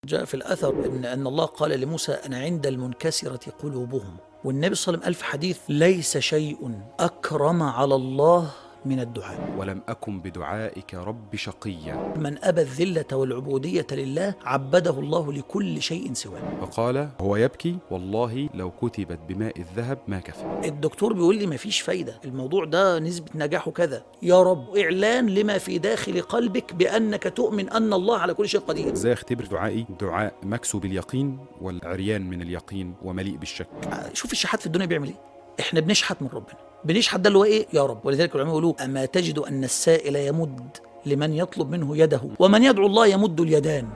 جاء في الأثر إن, أن الله قال لموسى أنا عند المنكسرة قلوبهم والنبي صلى الله عليه وسلم قال في حديث ليس شيء أكرم على الله من الدعاء ولم أكن بدعائك رب شقيا من أبى الذلة والعبودية لله عبده الله لكل شيء سواه فقال هو يبكي والله لو كتبت بماء الذهب ما كفى الدكتور بيقول لي مفيش فايدة الموضوع ده نسبة نجاحه كذا يا رب إعلان لما في داخل قلبك بأنك تؤمن أن الله على كل شيء قدير ازاي اختبر دعائي دعاء مكسو باليقين والعريان من اليقين ومليء بالشك شوف الشحات في الدنيا بيعمل ايه احنا بنشحت من ربنا بنشحت ده اللي هو ايه يا رب ولذلك العلماء يقولوا اما تجد ان السائل يمد لمن يطلب منه يده ومن يدعو الله يمد اليدان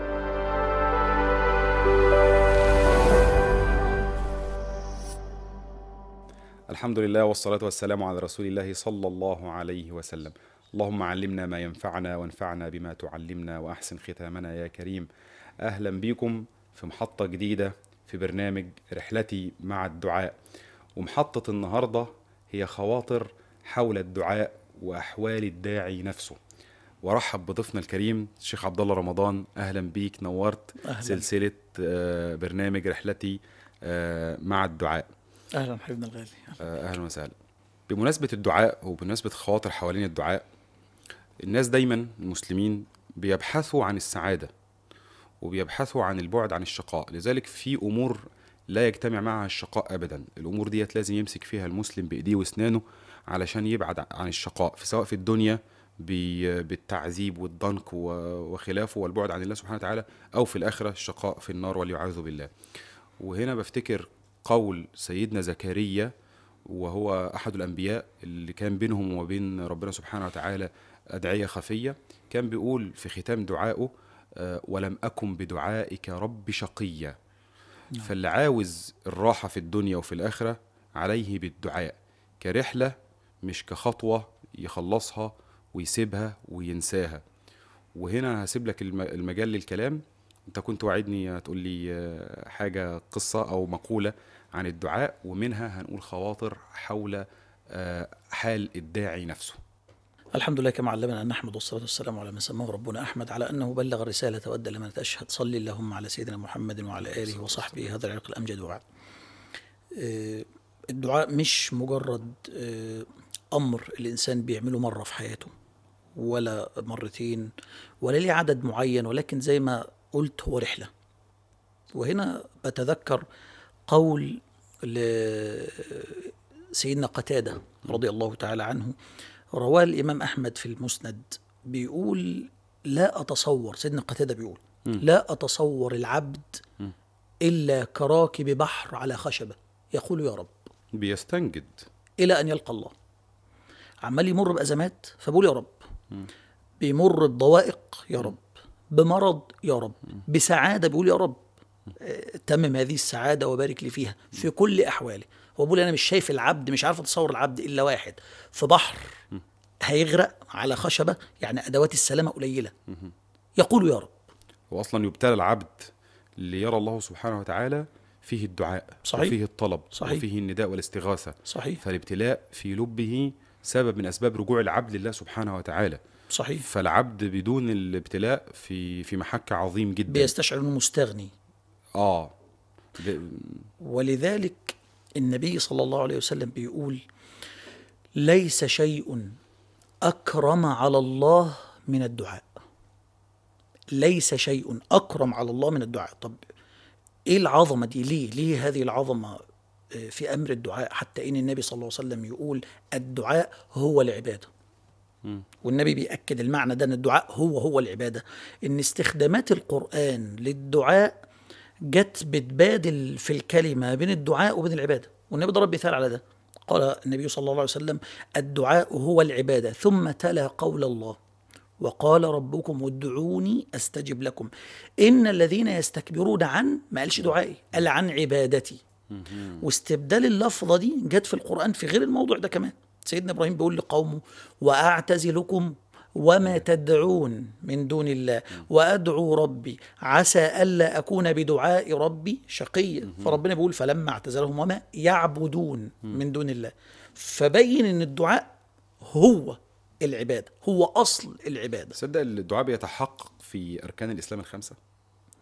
الحمد لله والصلاة والسلام على رسول الله صلى الله عليه وسلم اللهم علمنا ما ينفعنا وانفعنا بما تعلمنا وأحسن ختامنا يا كريم أهلا بكم في محطة جديدة في برنامج رحلتي مع الدعاء ومحطة النهاردة هي خواطر حول الدعاء وأحوال الداعي نفسه ورحب بضيفنا الكريم الشيخ عبد الله رمضان اهلا بيك نورت أهلاً. سلسله آه، برنامج رحلتي آه، مع الدعاء اهلا حبيبنا الغالي آه، اهلا وسهلا بمناسبه الدعاء وبمناسبه خواطر حوالين الدعاء الناس دايما المسلمين بيبحثوا عن السعاده وبيبحثوا عن البعد عن الشقاء لذلك في امور لا يجتمع معها الشقاء ابدا الامور ديت لازم يمسك فيها المسلم بايديه واسنانه علشان يبعد عن الشقاء في سواء في الدنيا ب- بالتعذيب والضنك و- وخلافه والبعد عن الله سبحانه وتعالى او في الاخره الشقاء في النار والعياذ بالله وهنا بفتكر قول سيدنا زكريا وهو احد الانبياء اللي كان بينهم وبين ربنا سبحانه وتعالى ادعيه خفيه كان بيقول في ختام دعائه آه، ولم اكن بدعائك رب شقيا فاللي عاوز الراحه في الدنيا وفي الاخره عليه بالدعاء كرحله مش كخطوه يخلصها ويسيبها وينساها وهنا هسيب لك الم- المجال للكلام انت كنت وعدني تقول لي آه، حاجه قصه او مقوله عن الدعاء ومنها هنقول خواطر حول آه، حال الداعي نفسه الحمد لله كما علمنا ان نحمد والصلاه والسلام على من سماه ربنا احمد على انه بلغ الرساله وادى لمن تشهد صلي اللهم على سيدنا محمد وعلى اله وصحبه هذا العرق الامجد وبعد. آه، الدعاء مش مجرد آه، امر الانسان بيعمله مره في حياته ولا مرتين ولا ليه عدد معين ولكن زي ما قلت هو رحله. وهنا بتذكر قول لسيدنا قتاده رضي الله تعالى عنه رواه الإمام أحمد في المسند بيقول لا أتصور سيدنا قتادة بيقول لا أتصور العبد إلا كراكب بحر على خشبة يقول يا رب بيستنجد إلى أن يلقى الله عمال يمر بأزمات فبقول يا رب بيمر بضوائق يا رب بمرض يا رب بسعادة بيقول يا رب آه، تمم هذه السعادة وبارك لي فيها في كل أحوالي هو بيقول أنا مش شايف العبد مش عارف أتصور العبد إلا واحد في بحر هيغرق على خشبة يعني أدوات السلامة قليلة يقول يا رب واصلا يبتلى العبد ليرى الله سبحانه وتعالى فيه الدعاء صحيح. وفيه الطلب صحيح. وفيه النداء والاستغاثه صحيح فالابتلاء في لبه سبب من اسباب رجوع العبد لله سبحانه وتعالى صحيح فالعبد بدون الابتلاء في في محك عظيم جدا بيستشعر أنه مستغني اه ب- ولذلك النبي صلى الله عليه وسلم بيقول ليس شيء اكرم على الله من الدعاء ليس شيء اكرم على الله من الدعاء طب ايه العظمه دي ليه ليه هذه العظمه آه، في امر الدعاء حتى ان النبي صلى الله عليه وسلم يقول الدعاء هو العباده والنبي بيأكد المعنى ده ان الدعاء هو هو العباده ان استخدامات القرآن للدعاء جت بتبادل في الكلمه بين الدعاء وبين العباده والنبي ضرب مثال على ده قال النبي صلى الله عليه وسلم الدعاء هو العباده ثم تلا قول الله وقال ربكم ادعوني استجب لكم ان الذين يستكبرون عن ما قالش دعائي قال عن عبادتي واستبدال اللفظه دي جت في القران في غير الموضوع ده كمان سيدنا ابراهيم بيقول لقومه واعتزلكم وما تدعون من دون الله وادعو ربي عسى الا اكون بدعاء ربي شقيا فربنا بيقول فلما اعتزلهم وما يعبدون من دون الله فبين ان الدعاء هو العباده هو اصل العباده تصدق الدعاء بيتحقق في اركان الاسلام الخمسه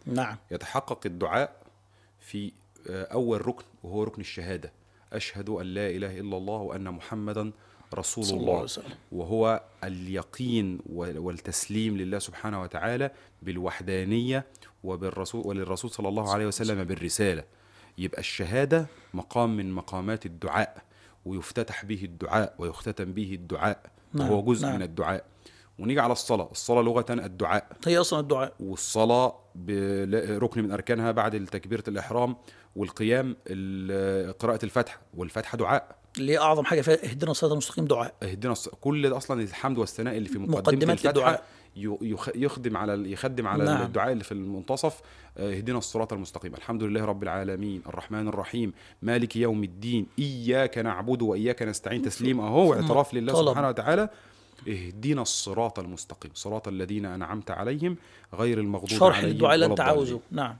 نعم يتحقق الدعاء في آه، أول ركن وهو ركن الشهادة أشهد أن لا إله إلا الله وأن محمدا رسول صلى الله الله عليه وسلم. وهو اليقين وال- والتسليم لله سبحانه وتعالى بالوحدانية وبالرسول وللرسول صلى الله عليه وسلم بالرسالة يبقى الشهادة مقام من مقامات الدعاء ويفتتح به الدعاء ويختتم به الدعاء نعم، وهو جزء نعم. من الدعاء ونيجي على الصلاة الصلاة لغة الدعاء هي اصلا الدعاء والصلاة بل- ركن من أركانها بعد تكبيرة الإحرام والقيام ال- قراءة الفاتحة والفاتحة دعاء اللي هي اعظم حاجه فيها اهدنا الصراط المستقيم دعاء اهدنا الص- كل ده أصلا الحمد والثناء اللي في مقدمة مقدمات الفاتحة للدعاء. ي- يخ- يخدم على ال- يخدم على نعم. الدعاء اللي في المنتصف آه، اهدنا الصراط المستقيم الحمد لله رب العالمين الرحمن الرحيم مالك يوم الدين إياك نعبد وإياك نستعين تسليم أهو ثم اعتراف لله طلب. سبحانه وتعالى اهدنا الصراط المستقيم صراط الذين أنعمت عليهم غير المغضوب شرح عليهم الدعاء اللي ولا انت الضالين. عاوزه نعم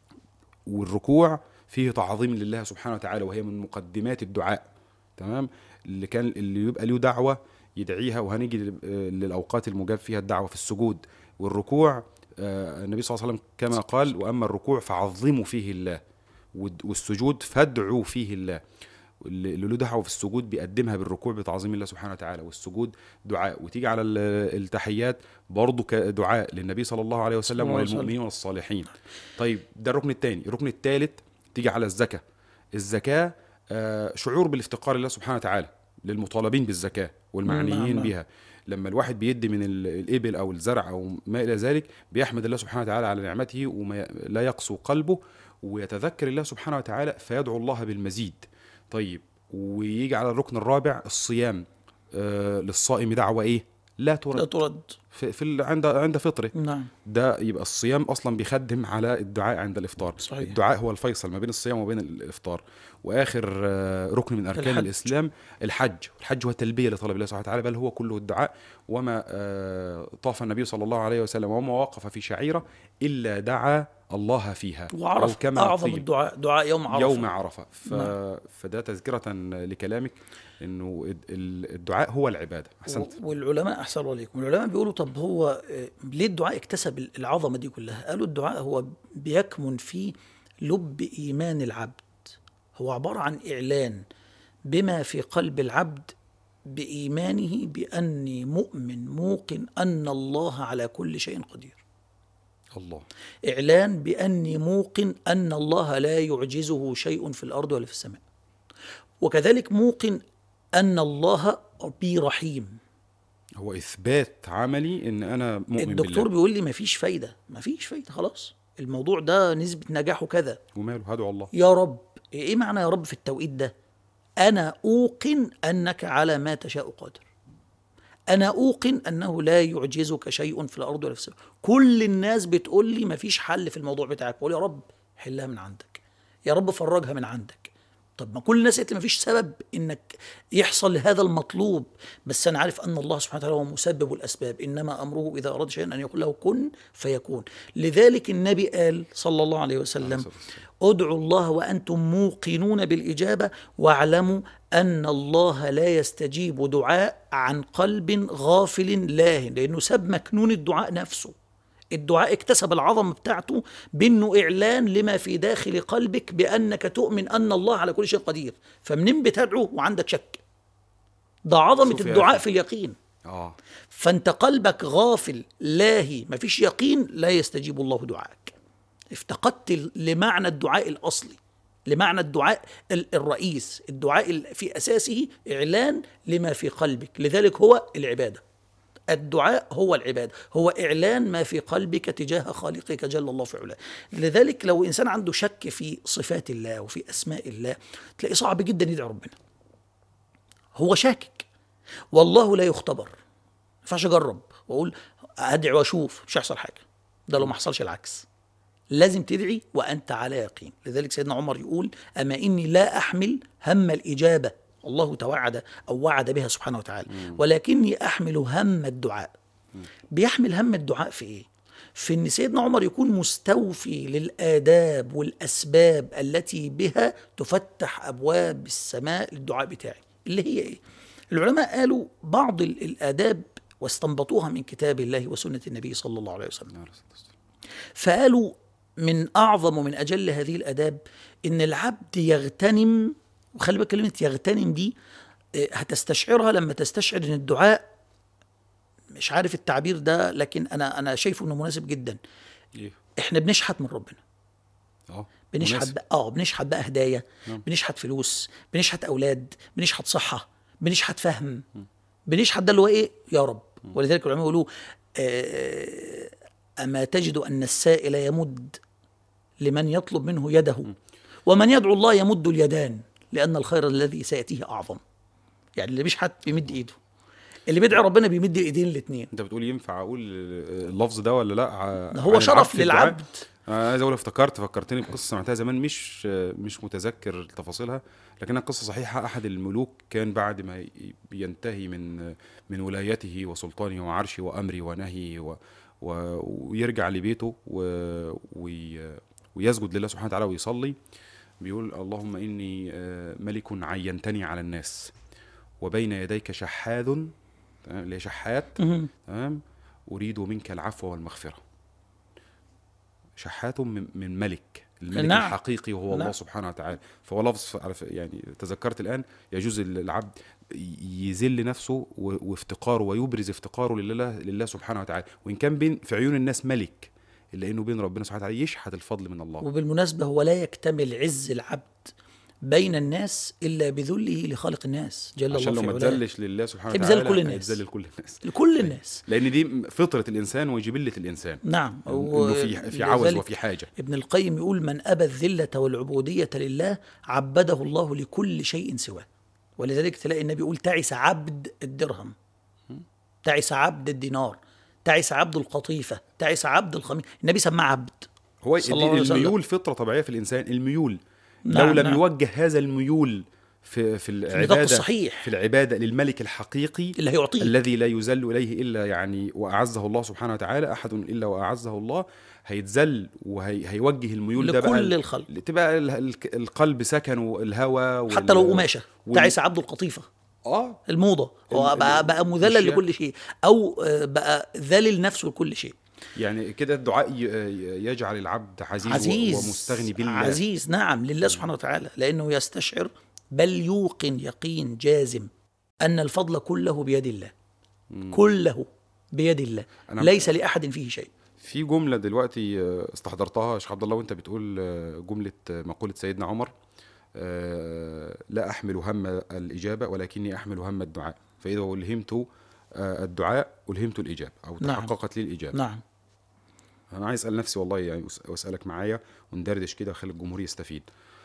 والركوع فيه تعظيم لله سبحانه وتعالى وهي من مقدمات الدعاء تمام اللي كان اللي يبقى له دعوه يدعيها وهنيجي لل- آه، للاوقات المجاب فيها الدعوه في السجود والركوع آه، النبي صلى الله عليه وسلم كما قال واما الركوع فعظموا فيه الله والد- والسجود فادعوا فيه الله اللي اللي له دعوه في السجود بيقدمها بالركوع بتعظيم الله سبحانه وتعالى والسجود دعاء وتيجي على ال- التحيات برضه كدعاء للنبي صلى الله عليه وسلم الله عليه وسلم. وللمؤمنين والصالحين طيب ده الركن الثاني الركن الثالث تيجي على الزكاه الزكاه آه، شعور بالافتقار لله سبحانه وتعالى للمطالبين بالزكاه والمعنيين نعم. بها لما الواحد بيدي من ال- الابل او الزرع او ما الى ذلك بيحمد الله سبحانه وتعالى على نعمته وما لا يقسو قلبه ويتذكر الله سبحانه وتعالى فيدعو الله بالمزيد طيب ويجي على الركن الرابع الصيام آه للصائم دعوه ايه لا لا ترد ترد في, في ال- عند عند فطره نعم ده يبقى الصيام اصلا بيخدم على الدعاء عند الافطار صحيح. الدعاء هو الفيصل ما بين الصيام وبين الافطار واخر آه، ركن من اركان الحج. الاسلام الحج الحج هو التلبيه لطلب الله سبحانه وتعالى بل هو كله الدعاء وما آه، طاف النبي صلى الله عليه وسلم وما وقف في شعيره الا دعا الله فيها وعرف أو كما اعظم قيل. الدعاء دعاء يوم عرفه يوم عرفه ف... نعم. فده تذكره لكلامك انه ال- ال- الدعاء هو العباده احسنت و- والعلماء احسن الله عليكم العلماء بيقولوا طب هو آه، ليه الدعاء اكتسب العظمه دي كلها قالوا الدعاء هو بيكمن في لب ايمان العبد هو عباره عن اعلان بما في قلب العبد بايمانه باني مؤمن موقن ان الله على كل شيء قدير الله اعلان باني موقن ان الله لا يعجزه شيء في الارض ولا في السماء وكذلك موقن ان الله بي رحيم هو اثبات عملي ان انا مؤمن الدكتور بالله بيقول لي مفيش فايده مفيش فايده خلاص الموضوع ده نسبه نجاحه كذا وماله هدعو الله يا رب ايه معنى يا رب في التوقيت ده انا اوقن انك على ما تشاء قادر انا اوقن انه لا يعجزك شيء في الارض ولا في السماء كل الناس بتقول لي مفيش حل في الموضوع بتاعك بقول يا رب حلها من عندك يا رب فرجها من عندك طب ما كل الناس قالت لي مفيش سبب انك يحصل هذا المطلوب بس انا عارف ان الله سبحانه وتعالى هو مسبب الاسباب انما امره اذا اراد شيئا ان يقول له كن فيكون لذلك النبي قال صلى الله عليه وسلم الصلاة والسلام. ادعوا الله وانتم موقنون بالاجابه واعلموا ان الله لا يستجيب دعاء عن قلب غافل لاهن لانه ساب مكنون الدعاء نفسه الدعاء اكتسب العظمه بتاعته بانه اعلان لما في داخل قلبك بانك تؤمن ان الله على كل شيء قدير فمنين بتدعو وعندك شك ده عظمه شوف يا الدعاء أخي. في اليقين اه فانت قلبك غافل لاهي مفيش يقين لا يستجيب الله دعائك افتقدت لمعنى الدعاء الاصلي لمعنى الدعاء ال- الرئيس الدعاء ال- في اساسه اعلان لما في قلبك لذلك هو العباده الدعاء هو العباده هو اعلان ما في قلبك تجاه خالقك جل الله في علاه لذلك لو انسان عنده شك في صفات الله وفي اسماء الله تلاقيه صعب جدا يدعي ربنا هو شاكك والله لا يختبر ما ينفعش اجرب واقول ادعي واشوف مش هيحصل حاجه ده لو ما حصلش العكس لازم تدعي وانت على يقين لذلك سيدنا عمر يقول اما اني لا احمل هم الاجابه الله توعد او وعد بها سبحانه وتعالى ولكني احمل هم الدعاء بيحمل هم الدعاء في ايه في ان سيدنا عمر يكون مستوفي للاداب والاسباب التي بها تفتح ابواب السماء للدعاء بتاعي اللي هي ايه العلماء قالوا بعض ال- الاداب واستنبطوها من كتاب الله وسنه النبي صلى الله عليه وسلم عليه الصلاة والسلام. فقالوا من اعظم ومن اجل هذه الاداب ان العبد يغتنم وخلي بالك كلمه يغتنم دي آه، هتستشعرها لما تستشعر ان الدعاء مش عارف التعبير ده لكن انا انا شايفه انه مناسب جدا ايه احنا بنشحت من ربنا اه بنشحت مناسب. بقى اه بنشحت بقى هدايا نعم. بنشحت فلوس بنشحت اولاد بنشحت صحه بنشحت فهم بنشحت ده اللي هو ايه يا رب ولذلك العلماء يقولوا آه، اما تجد ان السائل يمد لمن يطلب منه يده ومن يدعو الله يمد اليدان لان الخير الذي سياتيه اعظم يعني اللي بيشحت بيمد ايده اللي بيدعي ربنا بيمد الايدين الاثنين انت بتقول ينفع اقول اللفظ ده ولا لا ع- ده هو عن شرف في الدعاء؟ للعبد. انا عايز اقول افتكرت فكرتني بقصه سمعتها زمان مش مش متذكر تفاصيلها لكنها قصه صحيحه احد الملوك كان بعد ما ي- ينتهي من من ولايته وسلطانه وعرشه وامره ونهيه و و ويرجع لبيته و وي ويسجد لله سبحانه وتعالى ويصلي بيقول اللهم اني آه، ملك عينتني على الناس وبين يديك شحاذ تمام، اللي هي شحات مهم. تمام اريد منك العفو والمغفره شحات من, من ملك الملك نعم. الحقيقي وهو الله نعم. سبحانه وتعالى فهو لفظ على ف- يعني تذكرت الان يجوز العبد ي- يذل نفسه و- وافتقاره ويبرز افتقاره لله لله سبحانه وتعالى وان كان بين في عيون الناس ملك الا انه بين ربنا سبحانه وتعالى يشحت الفضل من الله وبالمناسبة هو لا يكتمل عز العبد بين الناس إلا بذله لخالق الناس جل عشان الله لو في ما علاه تذلش لله سبحانه هيبذل وتعالى كل الناس. هيتذلل كل الناس لكل الناس لان دي فطره الانسان وجبله الانسان نعم انه في في عوز ولذلك وفي حاجه ابن القيم يقول من أبى الذلة والعبودية لله عبده الله لكل شيء سواه ولذلك تلاقي النبي يقول تعس عبد الدرهم تعس عبد الدينار تعس عبد القطيفة تعس عبد الخميس النبي سماه عبد هو صلى الله عليه دي وسلم. الميول فطره طبيعيه في الانسان الميول نعم، لو لم نعم. يوجه هذا الميول في في العباده الصحيح. في العباده للملك الحقيقي اللي هيعطيه الذي لا يذل اليه الا يعني واعزه الله سبحانه وتعالى احد الا واعزه الله هيتذل وهيوجه الميول ده بقى لكل الخلق تبقى ال- ال- القلب سكن والهوى وال- حتى لو قماشة وال- تعس عبد القطيفة اه الموضة هو ال- بقى, بقى مذلل الأشياء. لكل شيء أو آه، بقى ذلل نفسه لكل شيء يعني كده الدعاء ي- ي- يجعل العبد عزيز, عزيز ومستغني بالله عزيز نعم لله سبحانه وتعالى لأنه يستشعر بل يوقن يقين جازم أن الفضل كله بيد الله كله بيد الله أنا- ليس لأحد فيه شيء في جملة دلوقتي آه، استحضرتها يا شيخ عبد الله وانت بتقول آه، جملة آه، مقولة سيدنا عمر آه، لا أحمل هم الإجابة ولكني أحمل هم الدعاء فإذا ألهمت آه، الدعاء ألهمت الإجابة أو نعم. تحققت لي الإجابة نعم أنا عايز أسأل نفسي والله يعني وأس- وأسألك معايا وندردش كده وخلي الجمهور يستفيد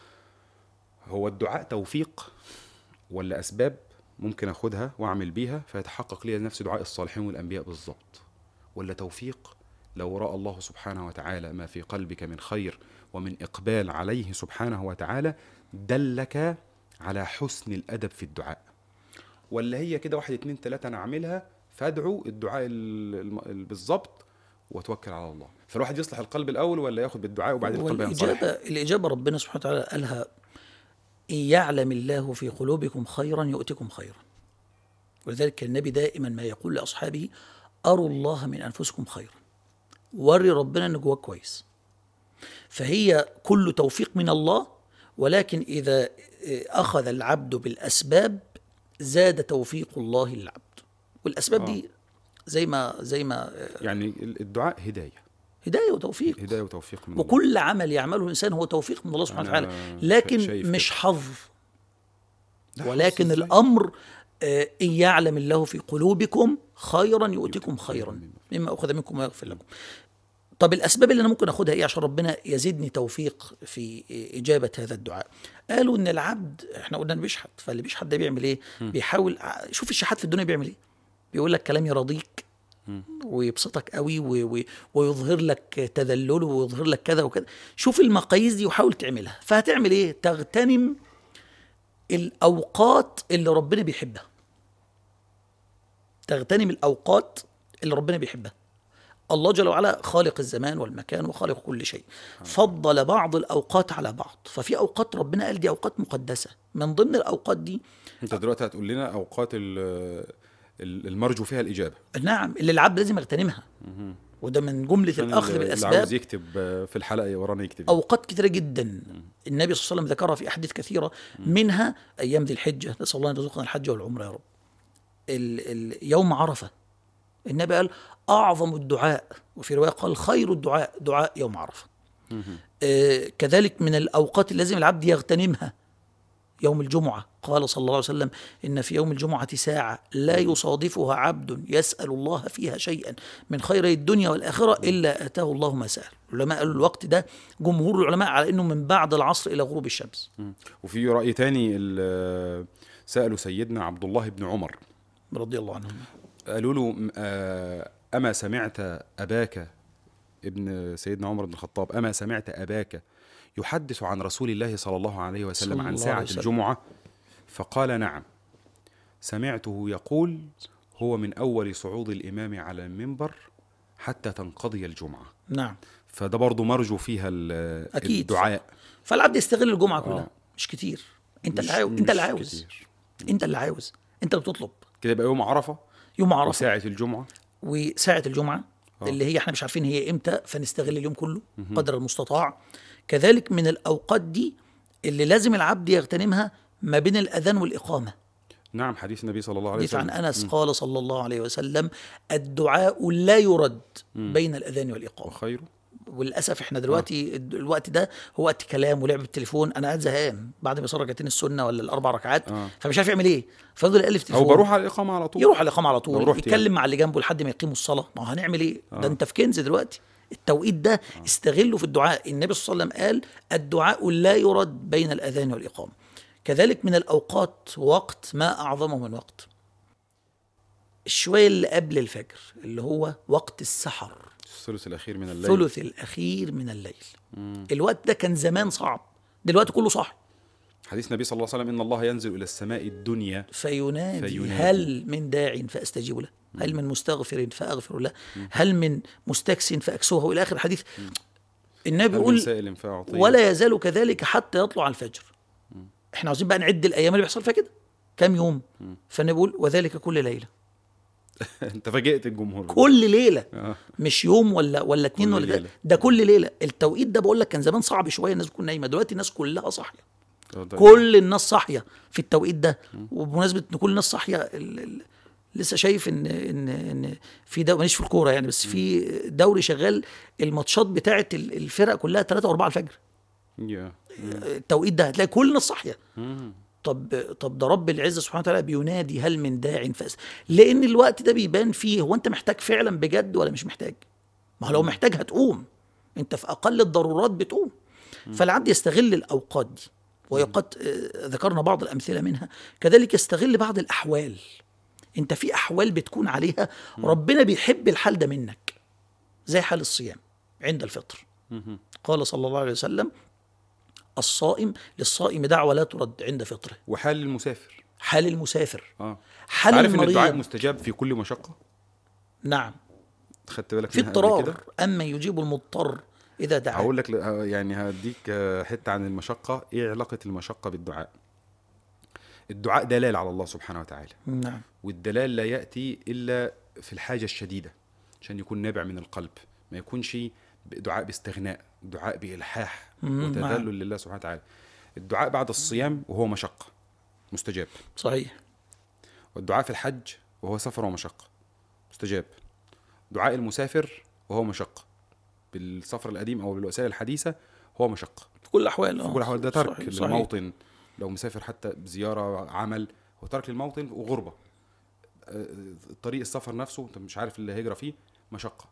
هو الدعاء توفيق ولا أسباب ممكن أخدها وأعمل بيها فيتحقق لي نفس دعاء الصالحين والأنبياء بالظبط ولا توفيق لو رأى الله سبحانه وتعالى ما في قلبك من خير ومن إقبال عليه سبحانه وتعالى دلك على حسن الأدب في الدعاء ولا هي كده واحد اتنين تلاتة أنا أعملها فادعو الدعاء ال- الم- ال- بالظبط وتوكل على الله فالواحد يصلح القلب الأول ولا ياخد بالدعاء وبعدين القلب ينصلح والإجابة الإجابة ربنا سبحانه وتعالى قالها إن يعلم الله في قلوبكم خيرا يؤتكم خيرا ولذلك النبي دائما ما يقول لأصحابه أروا الله من أنفسكم خيرا وري ربنا إن جواك كويس فهي كل توفيق من الله ولكن إذا أخذ العبد بالأسباب زاد توفيق الله للعبد والأسباب دي زي ما زي ما يعني الدعاء هداية هداية وتوفيق هداية وتوفيق من الله وكل عمل يعمله الانسان هو توفيق من الله سبحانه أنا وتعالى شا- لكن شايف مش كده. حظ لا، ولكن حظ إزاي؟ الامر آه، ان يعلم الله في قلوبكم خيرا يؤتكم خيرا مما اخذ منكم ويغفر لكم طب الاسباب اللي انا ممكن اخدها ايه عشان ربنا يزيدني توفيق في اجابه هذا الدعاء قالوا ان العبد احنا قلنا انه بيشحت فاللي بيشحت ده بيعمل ايه بيحاول شوف الشحات في الدنيا بيعمل ايه بيقول لك كلام يرضيك ويبسطك قوي و- و- ويظهر لك تذلله ويظهر لك كذا وكذا شوف المقاييس دي وحاول تعملها فهتعمل ايه تغتنم الاوقات اللي ربنا بيحبها تغتنم الاوقات اللي ربنا بيحبها الله جل وعلا خالق الزمان والمكان وخالق كل شيء فضل بعض الاوقات على بعض ففي اوقات ربنا قال دي اوقات مقدسه من ضمن الاوقات دي انت دلوقتي هتقول لنا اوقات ال- ال- المرجو فيها الاجابه نعم اللي العبد لازم يغتنمها وده من جمله عشان الاخذ اللي بالاسباب عاوز يكتب آه، في الحلقه ورانا يكتب اوقات كثيره جدا النبي صلى الله عليه وسلم ذكرها في احاديث كثيره منها ايام ذي الحجه نسال الله ان يرزقنا الحج والعمره يا رب ال ال يوم عرفه النبي قال اعظم الدعاء وفي روايه قال خير الدعاء دعاء يوم عرفه آه كذلك من الاوقات اللي لازم العبد يغتنمها يوم الجمعة قال صلى الله عليه وسلم إن في يوم الجمعة ساعة لا يصادفها عبد يسأل الله فيها شيئا من خير الدنيا والآخرة إلا آتاه الله ما سأل العلماء قالوا الوقت ده جمهور العلماء على أنه من بعد العصر إلى غروب الشمس مم. وفي راي تاني ال- سالوا سيدنا عبد الله بن عمر رضي الله عنهم قالوا له م- آه، اما سمعت اباك ابن سيدنا عمر بن الخطاب اما سمعت اباك يحدث عن رسول الله صلى الله عليه وسلم صلى عن الله ساعه عليه وسلم. الجمعه فقال نعم سمعته يقول هو من اول صعود الامام على المنبر حتى تنقضي الجمعه نعم فده برضه مرجو فيها ال- أكيد. الدعاء فالعبد يستغل الجمعة كلها آه. مش كتير أنت مش- اللي عاوز أنت مش اللي عاوز كتير. أنت اللي عاوز أنت اللي بتطلب كده يبقى يوم عرفه يوم عرفة وساعه الجمعه وساعة الجمعة آه. اللي هي احنا مش عارفين هي امتى فنستغل اليوم كله قدر المستطاع كذلك من الاوقات دي اللي لازم العبد يغتنمها ما بين الاذان والاقامه نعم حديث النبي صلى الله عليه حديث وسلم عن انس قال صلى الله عليه وسلم الدعاء لا يرد بين الاذان والاقامه وخيره وللاسف احنا دلوقتي الد- الوقت ده هو وقت كلام ولعب بالتليفون انا قاعد زهقان بعد ما يصلي ركعتين السنه ولا الاربع ركعات آه. فمش عارف يعمل ايه فيفضل يالف او تليفون بروح على الاقامه على طول يروح على الاقامه على لو طول رحت يتكلم يعني. مع اللي جنبه لحد ما يقيموا الصلاه ما هو هنعمل ايه ده انت في كنز دلوقتي التوقيت ده استغله في الدعاء النبي صلى الله عليه وسلم قال الدعاء لا يرد بين الاذان والاقامه كذلك من الاوقات وقت ما اعظمه من وقت الشويه اللي قبل الفجر اللي هو وقت السحر الثلث الاخير من الليل الثلث الاخير من الليل الوقت ده كان زمان صعب دلوقتي كله صح حديث النبي صلى الله عليه وسلم ان الله ينزل الى السماء الدنيا فينادي, فينادي. هل من داع فاستجيب له هل من مستغفر فاغفر له هل من مستكس فاكسوه الى اخر الحديث النبي هل من بيقول سائل فاعطيه ولا يزال كذلك حتى يطلع الفجر احنا عاوزين بقى نعد الايام اللي بيحصل فيها كده كام يوم فالنبي بيقول وذلك كل ليله انت فاجئت الجمهور كل ليله آه. مش يوم ولا ولا اتنين كل ولا ده, ليلة. ده كل ليله التوقيت ده بقول لك كان زمان صعب شويه الناس تكون نايمه دلوقتي الناس كلها صاحيه آه، ده- كل الناس صاحيه في التوقيت ده وبمناسبه ان كل الناس صاحيه ال- ال- لسه شايف ان ان ان في دوري ماليش في الكوره يعني بس في دوري شغال الماتشات بتاعه ال- الفرق كلها 3 و4 الفجر يا. التوقيت ده هتلاقي كل الناس صاحيه مم. طب طب ده رب العزه سبحانه وتعالى بينادي هل من داع فاس لان الوقت ده بيبان فيه هو انت محتاج فعلا بجد ولا مش محتاج ما هو لو محتاج هتقوم انت في اقل الضرورات بتقوم فالعبد يستغل الاوقات دي وقد آه، ذكرنا بعض الامثله منها كذلك يستغل بعض الاحوال انت في احوال بتكون عليها ربنا بيحب الحال ده منك زي حال الصيام عند الفطر مهم. قال صلى الله عليه وسلم الصائم للصائم دعوه لا ترد عند فطره وحال المسافر حال المسافر اه حال عارف ان الدعاء المريض مستجاب في كل مشقه نعم خدت بالك في منها قبل كده اضطرار اما يجيب المضطر اذا دعا هقول لك ل- يعني هديك آه، حته عن المشقه ايه علاقه المشقه بالدعاء الدعاء دلال على الله سبحانه وتعالى نعم والدلال لا ياتي الا في الحاجه الشديده عشان يكون نابع من القلب ما يكونش دعاء باستغناء دعاء بالحاح مم، نعم. وتذلل لله سبحانه وتعالى الدعاء بعد الصيام وهو مشقه مستجاب صحيح والدعاء في الحج وهو سفر ومشقة مستجاب دعاء المسافر وهو مشقة بالسفر القديم أو بالوسائل الحديثة هو مشقة في كل الاحوال في كل الأحوال ده ترك صحيح. صحيح. للموطن لو مسافر حتى بزيارة عمل هو ترك للموطن وغربة آه، طريق السفر نفسه أنت مش عارف اللي هيجرى فيه مشقة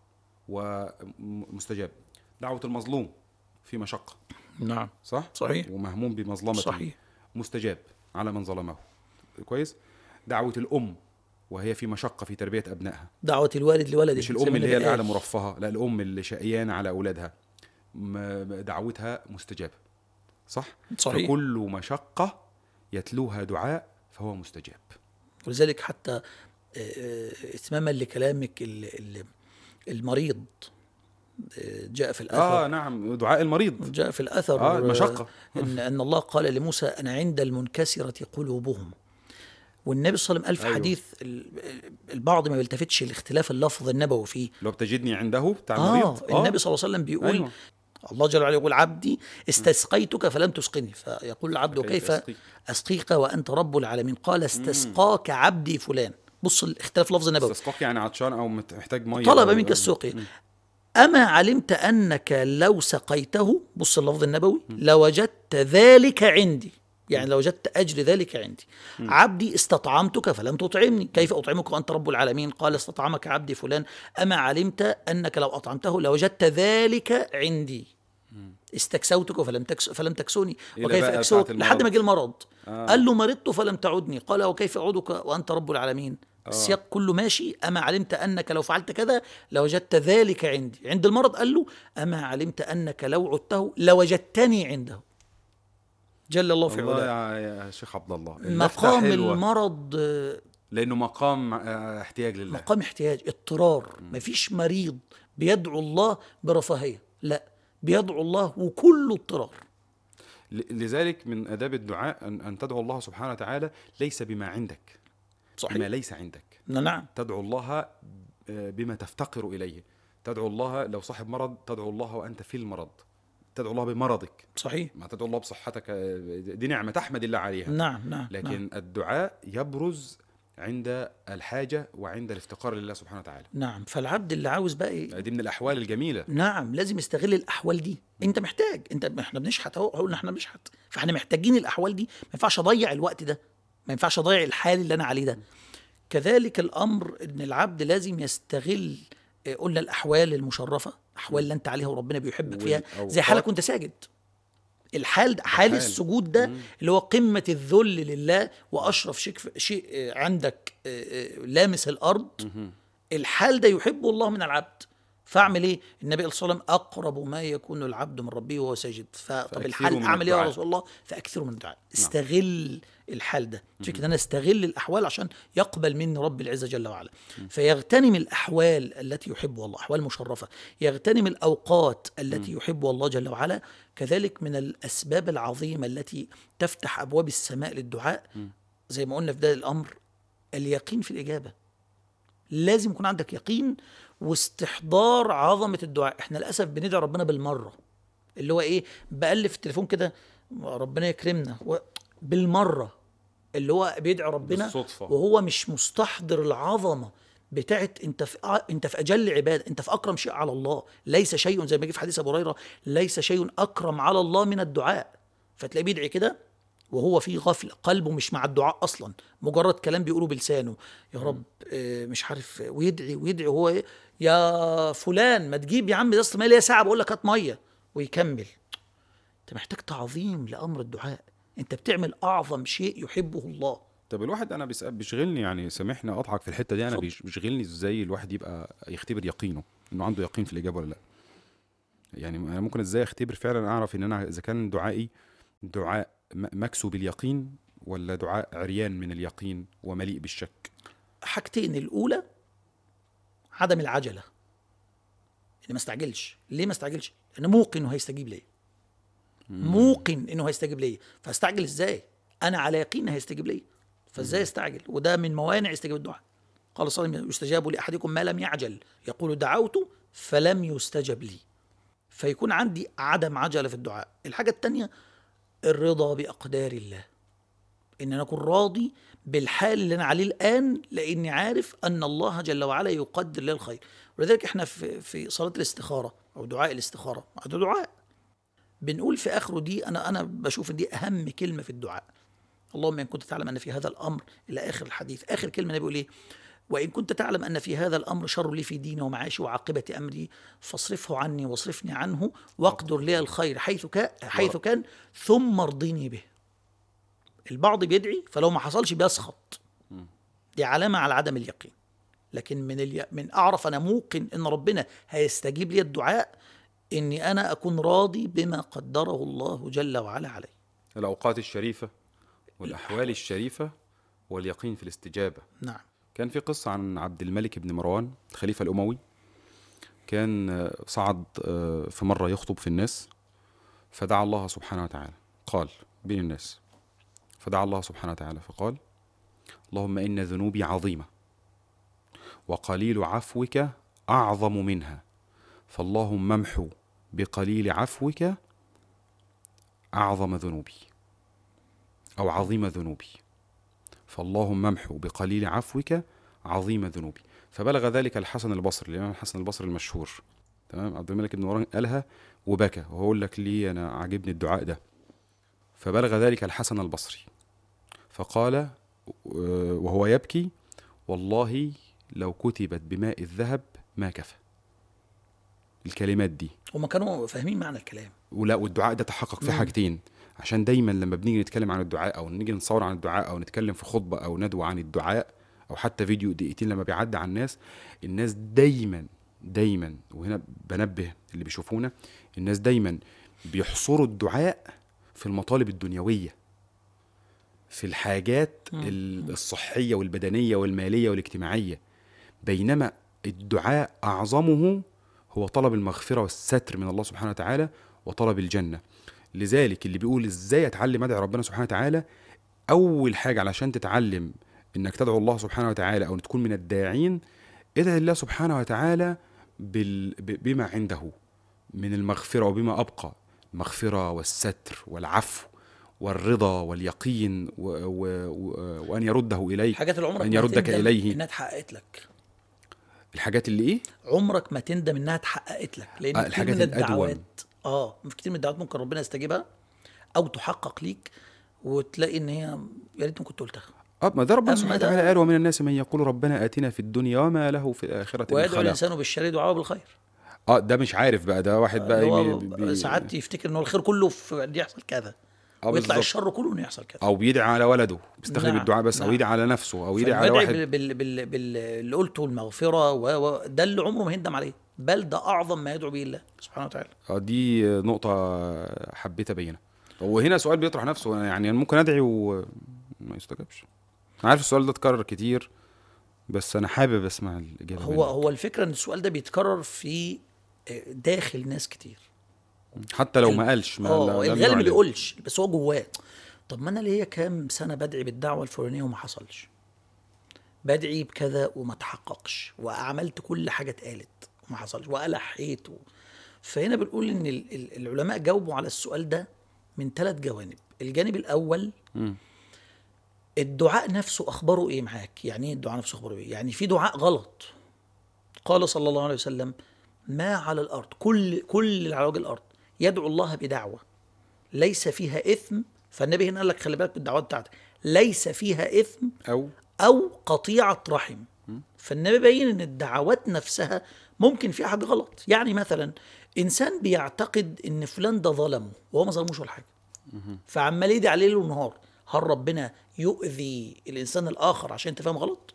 ومستجاب دعوة المظلوم في مشقة نعم صح؟ صحيح. ومهموم بمظلمته صحيح مستجاب على من ظلمه كويس دعوة الأم وهي في مشقة في تربية أبنائها دعوة الوالد لولده مش زي الأم ما اللي هي النبي اللي قاعدة قال. مرفهة لا الأم اللي شقيانة على أولادها م- دعوتها مستجابة صح؟ صحيح. فكل مشقة يتلوها دعاء فهو مستجاب ولذلك حتى آه، آه، اتماما لكلامك ال- ال- المريض آه، جاء في الاثر آه نعم دعاء المريض جاء في الاثر آه المشقة ان ان الله قال لموسى انا عند المنكسره قلوبهم والنبي صلى الله عليه وسلم قال في أيوه. حديث ال- البعض ما بيلتفتش لاختلاف اللفظ النبوي فيه لو بتجدني عنده بتاع اه المريض النبي صلى الله عليه وسلم بيقول أيوه. الله جل وعلا يقول عبدي استسقيتك فلم تسقني فيقول العبد فكيف كيف أسقيك؟ اسقيك وانت رب العالمين قال استسقاك عبدي فلان بص الاختلاف لفظ النبوي استسقاك يعني عطشان او مت- محتاج ميه طلب أو- منك السقي أما علمت أنك لو سقيته بص اللفظ النبوي لوجدت ذلك عندي يعني لوجدت أجر ذلك عندي عبدي استطعمتك فلم تطعمني كيف أطعمك وأنت رب العالمين قال استطعمك عبدي فلان أما علمت أنك لو أطعمته لوجدت ذلك عندي استكسوتك فلم تكس فلم تكسوني إلى وكيف بقى أكسوك بتاعت لحد ما المرض. جه المرض آه. قال له مرضت فلم تعدني قال وكيف أعودك وأنت رب العالمين السياق كله ماشي أما علمت أنك لو فعلت كذا لوجدت ذلك عندي عند المرض قال له أما علمت أنك لو عدته لوجدتني عنده جل الله في والله علاه يا يا شيخ عبد الله اللفتة مقام حلوة، المرض آه، لانه مقام آه، احتياج لله مقام احتياج اضطرار مفيش مريض بيدعو الله برفاهية لا بيدعو الله وكله اضطرار ل- لذلك من اداب الدعاء ان ان تدعو الله سبحانه وتعالى ليس بما عندك صحيح بما ليس عندك نعم تدعو الله آه، بما تفتقر اليه تدعو الله لو صاحب مرض تدعو الله وانت في المرض تدعو الله بمرضك صحيح ما تدعو الله بصحتك آه، دي نعمه تحمد الله عليها نعم نعم لكن نعم. الدعاء يبرز عند الحاجه وعند الافتقار لله سبحانه وتعالى نعم فالعبد اللي عاوز بقى إيه؟ دي من الاحوال الجميله نعم لازم يستغل الاحوال دي انت محتاج انت احنا بنشحت اهو قلنا احنا بنشحت فاحنا محتاجين الاحوال دي ما ينفعش اضيع الوقت ده ما ينفعش اضيع الحال اللي انا عليه ده كذلك الامر ان العبد لازم يستغل آه، قلنا الاحوال المشرفه احوال اللي انت عليها وربنا بيحبك فيها زي والأوقات- حالك وانت ساجد الحال ده حال حال. السجود ده اللي هو قمه الذل لله واشرف شيء شيء آه، عندك آه، آه، لامس الارض الحال ده يحبه الله من العبد فاعمل ايه؟ النبي صلى الله عليه وسلم اقرب ما يكون العبد من ربه وهو ساجد فطب فأكثروا الحال من اعمل ايه يا الدعاء. رسول الله؟ فاكثروا من الدعاء استغل الحال ده عشان كده انا استغل الاحوال عشان يقبل مني رب العزه جل وعلا فيغتنم الاحوال التي يحبها الله احوال مشرفه يغتنم الاوقات التي يحبها الله جل وعلا كذلك من الاسباب العظيمه التي تفتح ابواب السماء للدعاء زي ما قلنا في بدايه الامر اليقين في الاجابه لازم يكون عندك يقين واستحضار عظمه الدعاء احنا للاسف بندعي ربنا بالمره اللي هو ايه بألف التليفون كده ربنا يكرمنا و- بالمره اللي هو بيدعي ربنا بالصدفة. وهو مش مستحضر العظمه بتاعت انت في أع- انت في اجل عباده انت في اكرم شيء على الله ليس شيء زي ما جه في حديث ابو هريره ليس شيء اكرم على الله من الدعاء فتلاقيه بيدعي كده وهو في غفله قلبه مش مع الدعاء اصلا مجرد كلام بيقوله بلسانه يا رب آه، مش عارف آه، ويدعي ويدعي وهو إيه؟ يا فلان ما تجيب يا عم ده اصل ما ليا ساعه بقول لك هات ميه ويكمل انت محتاج تعظيم لامر الدعاء انت بتعمل اعظم شيء يحبه الله طب الواحد انا بيسأل بيشغلني يعني سامحني اقطعك في الحته دي انا اتفضل. بيش- بيشغلني ازاي الواحد يبقى يختبر يقينه انه عنده يقين في الاجابه ولا لا يعني انا ممكن ازاي اختبر فعلا اعرف ان انا اذا كان دعائي دعاء م- مكسو باليقين ولا دعاء عريان من اليقين ومليء بالشك حاجتين الاولى عدم العجله ان ما استعجلش ليه ما استعجلش لان موقن انه هيستجيب ليا موقن انه هيستجيب ليا فاستعجل ازاي انا على يقين إنه هيستجيب ليا فازاي استعجل وده من موانع استجابه الدعاء قال صلى الله عليه وسلم يستجاب لاحدكم ما لم يعجل يقول دعوت فلم يستجب لي فيكون عندي عدم عجله في الدعاء الحاجه الثانيه الرضا باقدار الله ان انا اكون راضي بالحال اللي انا عليه الان لاني عارف ان الله جل وعلا يقدر لي الخير ولذلك احنا في في صلاه الاستخاره او دعاء الاستخاره ده دعاء بنقول في اخره دي انا انا بشوف إن دي اهم كلمه في الدعاء اللهم ان كنت تعلم ان في هذا الامر الى اخر الحديث اخر كلمه النبي بيقول ايه وان كنت تعلم ان في هذا الامر شر لي في ديني ومعاشي وعاقبه امري فاصرفه عني واصرفني عنه واقدر لي الخير حيث كان حيث كان ثم ارضني به البعض بيدعي فلو ما حصلش بيسخط دي علامه على عدم اليقين لكن من الي... من اعرف انا موقن ان ربنا هيستجيب لي الدعاء اني انا اكون راضي بما قدره الله جل وعلا علي الاوقات الشريفه والاحوال الشريفه واليقين في الاستجابه نعم كان في قصة عن عبد الملك بن مروان الخليفة الأموي كان آه، صعد آه، في مرة يخطب في الناس فدعا الله سبحانه وتعالى قال بين الناس فدعا الله سبحانه وتعالى فقال اللهم إن ذنوبي عظيمة وقليل عفوك أعظم منها فاللهم امحو بقليل عفوك أعظم ذنوبي أو عظيم ذنوبي فاللهم امحو بقليل عفوك عظيم ذنوبي فبلغ ذلك الحسن البصري الإمام الحسن البصري المشهور تمام عبد الملك بن مروان قالها وبكى وهقول لك ليه أنا عاجبني الدعاء ده فبلغ ذلك الحسن البصري فقال آه، وهو يبكي والله لو كتبت بماء الذهب ما كفى الكلمات دي هما كانوا فاهمين معنى الكلام ولا والدعاء ده تحقق في مم. حاجتين عشان دايما لما بنيجي نتكلم عن الدعاء او نيجي نصور عن الدعاء او نتكلم في خطبه او ندوه عن الدعاء او حتى فيديو دقيقتين لما بيعدي على الناس الناس دايما دايما وهنا بنبه اللي بيشوفونا الناس دايما بيحصروا الدعاء في المطالب الدنيويه في الحاجات مم. ال- الصحيه والبدنيه والماليه والاجتماعيه بينما الدعاء اعظمه هو طلب المغفره والستر من الله سبحانه وتعالى وطلب الجنه لذلك اللي بيقول ازاي اتعلم ادعي ربنا سبحانه وتعالى اول حاجه علشان تتعلم انك تدعو الله سبحانه وتعالى او تكون من الداعين ادعي الله سبحانه وتعالى بال... ب- بما عنده من المغفره وبما ابقى المغفره والستر والعفو والرضا واليقين و... و... و... وان يرده اليك الحاجات اللي عمرك أن ما يردك تندم إليه. انها اتحققت لك الحاجات اللي ايه عمرك ما تندم انها اتحققت لك لان آه، كتير الحاجات من الأدوم. الدعوات اه في كتير من الدعوات ممكن ربنا يستجيبها او تحقق ليك وتلاقي ان هي يا ريتني كنت قلتها اه ما ده ربنا أما سبحانه ده- وتعالى قال ومن الناس من يقول ربنا اتنا في الدنيا وما له في الاخره من ويدعو خلاق الانسان بالشر دعاءه بالخير اه ده مش عارف بقى ده واحد بقى اللي يمي- هو بي- ساعات يفتكر ان هو الخير كله في ان يحصل كذا اه ويطلع بالظبط الشر كله انه يحصل كذا او بيدعي على ولده بيستخدم نعم، الدعاء بس او نعم. يدعي على نفسه او يدعي على فالبدع واحد بال بال بال بال اللي قلته المغفره و... و... ده اللي عمره ما هيندم عليه بل ده اعظم ما يدعو به الله سبحانه وتعالى اه دي نقطه حبيت ابينها وهنا سؤال بيطرح نفسه يعني أنا ممكن ادعي وما يستجابش انا عارف السؤال ده اتكرر كتير بس انا حابب اسمع الاجابه هو منك. هو الفكره ان السؤال ده بيتكرر في داخل ناس كتير حتى لو ال- ما قالش ما اه لا- لم الغالب ما يعلن. بيقولش بس هو جواه طب ما انا ليا كام سنه بدعي بالدعوه الفلانيه وما حصلش بدعي بكذا وما تحققش وعملت كل حاجه اتقالت وما حصلش والحيت و... فهنا بنقول ان ال- ال- العلماء جاوبوا على السؤال ده من ثلاث جوانب الجانب الاول مم. الدعاء نفسه اخباره ايه معاك يعني ايه الدعاء نفسه اخباره ايه يعني في دعاء غلط قال صلى الله عليه وسلم ما على الارض كل كل اللي على وجه الارض يدعو الله بدعوه ليس فيها اثم فالنبي هنا قال لك خلي بالك بالدعوات بتاعتك ليس فيها اثم او او قطيعه رحم فالنبي بين ان الدعوات نفسها ممكن فيها حاجه غلط يعني مثلا انسان بيعتقد ان فلان ده ظلمه وهو ما ظلموش ولا حاجه فعمال يدعي عليه ليل ونهار هل ربنا يؤذي الانسان الاخر عشان انت فاهم غلط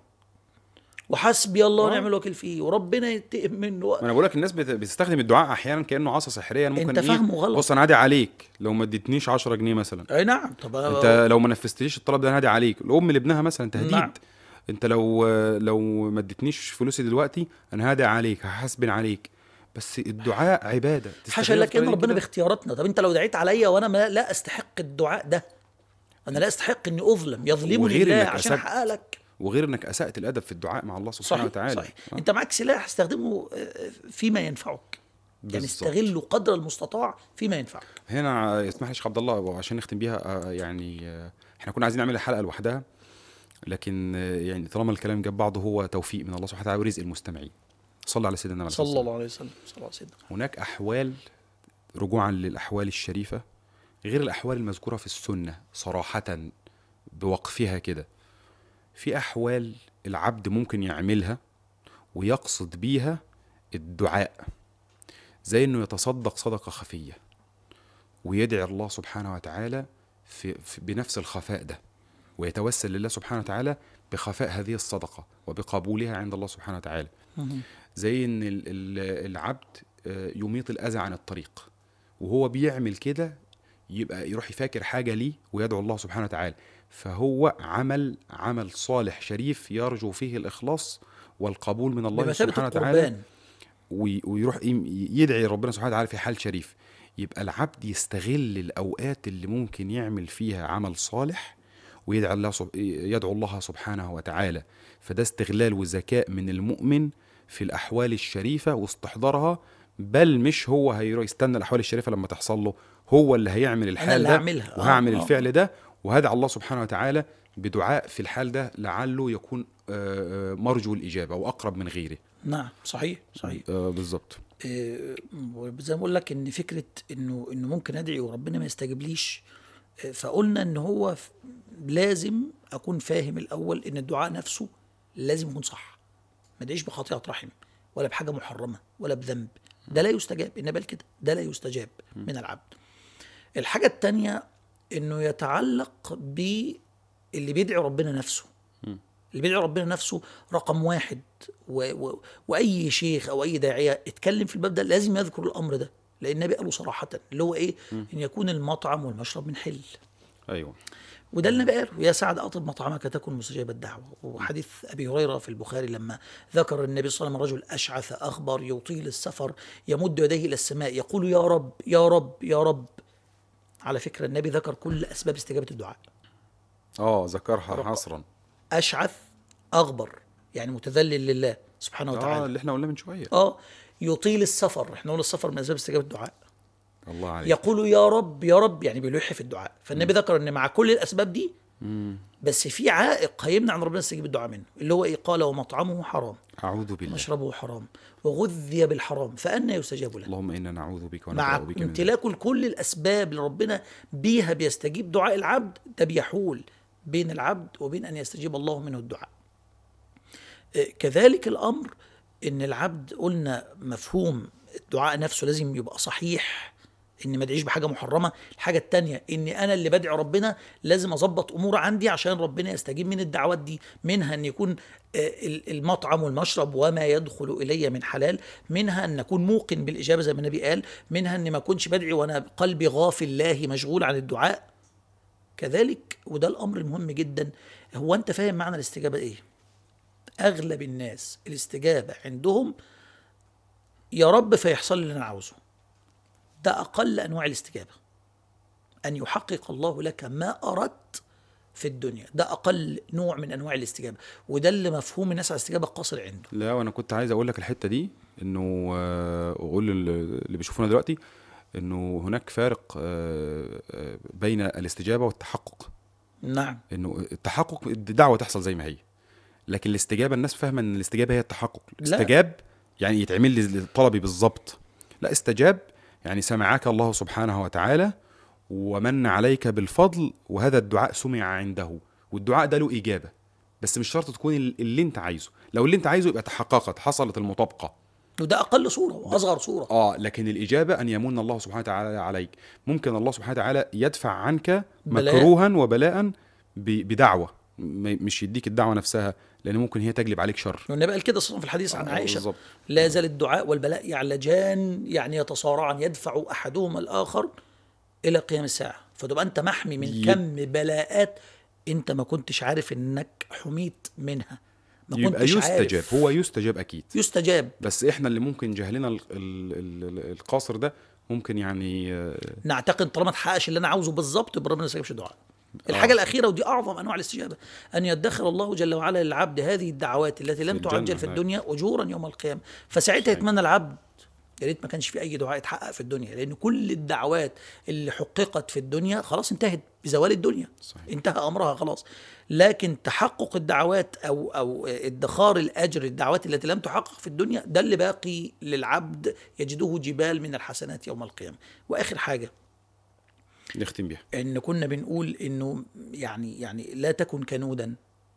وحسبي الله ونعم الوكيل فيه وربنا ينتقم منه ما انا بقول لك الناس بت- بتستخدم الدعاء احيانا كانه عصا سحريه أنا ممكن أنت إيه؟ فاهمه غلط. بص انا هادي عليك لو ما اديتنيش 10 جنيه مثلا اي نعم طب انت لو ما نفذتليش الطلب ده انا هادي عليك الام لابنها مثلا تهديد نعم. انت لو لو ما اديتنيش فلوسي دلوقتي انا هادي عليك هحاسبن عليك بس الدعاء عباده حاشا تستغلها لك في ان طريق ربنا كده. باختياراتنا طب انت لو دعيت عليا وانا ما لا استحق الدعاء ده انا لا استحق اني اظلم يظلمني وغير الله إنك عشان أسأت- احقق لك وغير انك اسات الادب في الدعاء مع الله سبحانه صحيح وتعالى صحيح آه. انت معاك سلاح استخدمه آه، فيما ينفعك يعني بالظبط. استغله قدر المستطاع فيما ينفعك هنا يسمح لي شيخ عبد الله وعشان نختم بيها آه، يعني آه، احنا كنا عايزين نعمل حلقه لوحدها لكن آه، يعني طالما الكلام جاب بعضه هو توفيق من الله سبحانه وتعالى ورزق المستمعين صلى على سيدنا محمد صلى الله عليه وسلم صلى الله عليه وسلم هناك احوال رجوعا للاحوال الشريفه غير الاحوال المذكوره في السنه صراحه بوقفها كده في احوال العبد ممكن يعملها ويقصد بيها الدعاء زي انه يتصدق صدقه خفيه ويدعي الله سبحانه وتعالى في, في بنفس الخفاء ده ويتوسل لله سبحانه وتعالى بخفاء هذه الصدقه وبقبولها عند الله سبحانه وتعالى زي ان ال- ال- العبد آه، يميط الاذى عن الطريق وهو بيعمل كده يبقى يروح يفاكر حاجه ليه ويدعو الله سبحانه وتعالى فهو عمل عمل صالح شريف يرجو فيه الاخلاص والقبول من الله بمثابه سبحانه وتعالى القربان وي- ويروح يم- يدعي ربنا سبحانه وتعالى في حال شريف يبقى العبد يستغل الاوقات اللي ممكن يعمل فيها عمل صالح ويدعو الله سب... يدعو الله سبحانه وتعالى فده استغلال وذكاء من المؤمن في الاحوال الشريفه واستحضارها بل مش هو هيروح يستنى الاحوال الشريفه لما تحصل له هو اللي هيعمل الحال اللي ده هعملها. آه، وهعمل آه. الفعل ده وهدعى الله سبحانه وتعالى بدعاء في الحال ده لعله يكون آه، آه، مرجو الاجابه واقرب من غيره نعم صحيح صحيح آه، بالظبط آه، زي ما بقول لك ان فكره انه انه ممكن ادعي وربنا ما يستجيبليش آه، فقلنا ان هو ف- لازم اكون فاهم الاول ان الدعاء نفسه لازم يكون صح ما ادعيش بخطيئه رحم ولا بحاجه محرمه ولا بذنب ده لا يستجاب ان بل كده ده لا يستجاب من العبد الحاجه الثانيه انه يتعلق باللي بيدعي ربنا نفسه اللي بيدعي ربنا نفسه رقم واحد و و واي شيخ او اي داعيه اتكلم في الباب ده لازم يذكر الامر ده لان النبي قاله صراحه اللي هو ايه ان يكون المطعم والمشرب من حل ايوه وده اللي النبي قاله يا سعد اطب مطعمك تكن مستجاب الدعوه وحديث ابي هريره في البخاري لما ذكر النبي صلى الله عليه وسلم رجل اشعث اخبر يطيل السفر يمد يديه الى السماء يقول يا رب يا رب يا رب على فكره النبي ذكر كل اسباب استجابه الدعاء اه ذكرها حصرا اشعث اغبر يعني متذلل لله سبحانه اه وتعالى اللي احنا قلناه من شويه اه يطيل السفر احنا قلنا السفر من اسباب استجابه الدعاء الله عليك يقول يا رب يا رب يعني بيلح في الدعاء فالنبي ذكر ان مع كل الاسباب دي بس في عائق هيمنع ان ربنا يستجيب الدعاء منه اللي هو ايه قال ومطعمه حرام اعوذ بالله مشربه حرام وغذي بالحرام فأنا يستجاب له اللهم انا نعوذ بك مع ونبرأ بك من ذلك. امتلاكه لكل الاسباب اللي ربنا بيها بيستجيب دعاء العبد ده بيحول بين العبد وبين ان يستجيب الله منه الدعاء آه، كذلك الامر ان العبد قلنا مفهوم الدعاء نفسه لازم يبقى صحيح اني ما ادعيش بحاجه محرمه الحاجه التانية اني انا اللي بدعي ربنا لازم اظبط امور عندي عشان ربنا يستجيب من الدعوات دي منها ان يكون آه، ال- المطعم والمشرب وما يدخل الي من حلال منها ان اكون موقن بالاجابه زي ما النبي قال منها اني ما اكونش بدعي وانا قلبي غافل الله مشغول عن الدعاء كذلك وده الامر المهم جدا هو انت فاهم معنى الاستجابه ايه اغلب الناس الاستجابه عندهم يا رب فيحصل لي اللي انا عاوزه ده اقل انواع الاستجابه ان يحقق الله لك ما اردت في الدنيا ده اقل نوع من انواع الاستجابه وده اللي مفهوم الناس على الاستجابه القاصر عنده لا وانا كنت عايز اقول لك الحته دي انه آه، واقول لل- اللي بيشوفونا دلوقتي انه هناك فارق آه، آه، بين الاستجابه والتحقق نعم انه التحقق الدعوه تحصل زي ما هي لكن الاستجابه الناس فاهمه ان الاستجابه هي التحقق لا. استجاب يعني يتعمل لي طلبي بالظبط لا استجاب يعني سمعك الله سبحانه وتعالى ومن عليك بالفضل وهذا الدعاء سمع عنده والدعاء ده له اجابه بس مش شرط تكون ال- اللي انت عايزه لو اللي انت عايزه يبقى تحققت حصلت المطابقه وده اقل صوره واصغر صوره اه لكن الاجابه ان يمن الله سبحانه وتعالى عليك ممكن الله سبحانه وتعالى يدفع عنك بلاء. مكروها وبلاء ب- بدعوه م- مش يديك الدعوه نفسها لان ممكن هي تجلب عليك شر والنبي قال كده اصلا في الحديث عن آه، عائشه بالظبط. لا يزال الدعاء والبلاء يعلجان يعني يتصارعان يدفع احدهما الاخر الى قيام الساعه فتبقى انت محمي من ي- كم بلاءات انت ما كنتش عارف انك حميت منها ما يبقى كنتش يستجاب عارف هو يستجاب اكيد يستجاب بس احنا اللي ممكن جهلنا ال- ال- ال- القاصر ده ممكن يعني آه، نعتقد طالما ما تحققش اللي انا عاوزه بالظبط يبقى ربنا ما يستجيبش الدعاء الحاجة الأخيرة ودي أعظم أنواع الاستجابة أن يدخر الله جل وعلا للعبد هذه الدعوات التي لم الجنة تعجل في هناك. الدنيا أجورا يوم القيامة فساعتها صحيح. يتمنى العبد يا ريت ما كانش في أي دعاء يتحقق في الدنيا لأن كل الدعوات اللي حققت في الدنيا خلاص انتهت بزوال الدنيا صحيح. انتهى أمرها خلاص لكن تحقق الدعوات أو أو ادخار الأجر الدعوات التي لم تحقق في الدنيا ده اللي باقي للعبد يجده جبال من الحسنات يوم القيامة وآخر حاجة نختم بيها ان كنا بنقول انه يعني يعني لا تكن كنودا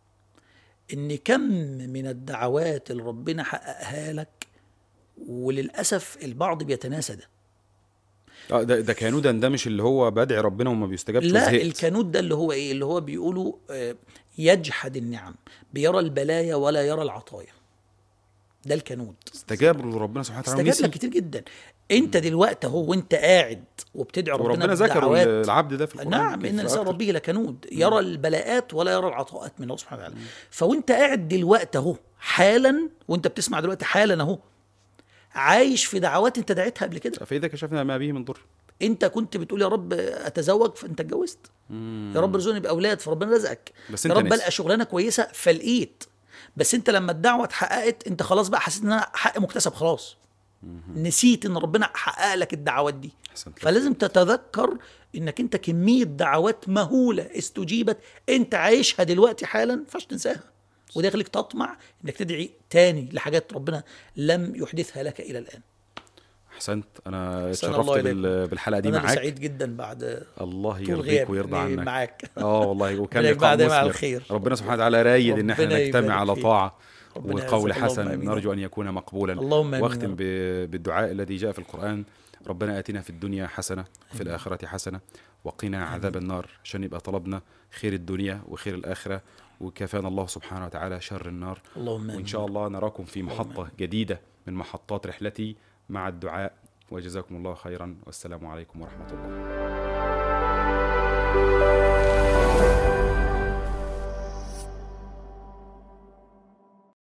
ان كم من الدعوات اللي ربنا حققها لك وللاسف البعض بيتناسى ده اه ده ده كانودا ده مش اللي هو بدعي ربنا وما بيستجابش لا وزهقت. الكنود ده اللي هو ايه اللي هو بيقولوا آه، يجحد النعم بيرى البلايا ولا يرى العطايا ده الكنود استجاب له ربنا سبحانه وتعالى استجاب ونسي. لك كتير جدا انت دلوقتي اهو وانت قاعد وبتدعي ربنا وربنا ذكر بدعوات العبد ده في القران نعم كتير ان الانسان أكتر. ربه لكنود يرى البلاءات ولا يرى العطاءات من الله سبحانه وتعالى فوانت قاعد دلوقتي اهو حالا وانت بتسمع دلوقتي حالا اهو عايش في دعوات انت دعيتها قبل كده فاذا كشفنا ما به من ضر انت كنت بتقول يا رب اتزوج فانت اتجوزت يا رب ارزقني باولاد فربنا رزقك بس يا أنت رب ناسي. القى شغلانه كويسه فلقيت بس انت لما الدعوه اتحققت انت خلاص بقى حسيت ان انا حق مكتسب خلاص نسيت ان ربنا حقق لك الدعوات دي أحسنت لك. فلازم تتذكر انك انت كميه دعوات مهوله استجيبت انت عايشها دلوقتي حالا ما ينفعش تنساها وده يخليك تطمع انك تدعي تاني لحاجات ربنا لم يحدثها لك الى الان احسنت انا أحسن اتشرفت الله بال- إليكم. بالحلقه دي انا اللي معاك سعيد جدا بعد الله طول يرضيك غياب ويرضى إني عنك معاك اه والله وكان ربنا لقاء يجمعنا على مثمر الخير. ربنا سبحانه وتعالى رايد ان احنا ربنا نجتمع يبارك على فيك. طاعه ربنا وقول يعزك. اللهم حسن آمين. نرجو ان يكون مقبولا اللهم آمين يا واختم رب. ب- بالدعاء الذي جاء في القران ربنا اتنا في الدنيا حسنه وفي الاخره حسنه وقنا عذاب النار عشان يبقى طلبنا خير الدنيا وخير الاخره وكفانا الله سبحانه وتعالى شر النار اللهم آمين. وان شاء الله نراكم في محطه جديده من محطات رحلتي مع الدعاء وجزاكم الله خيرا والسلام عليكم ورحمه الله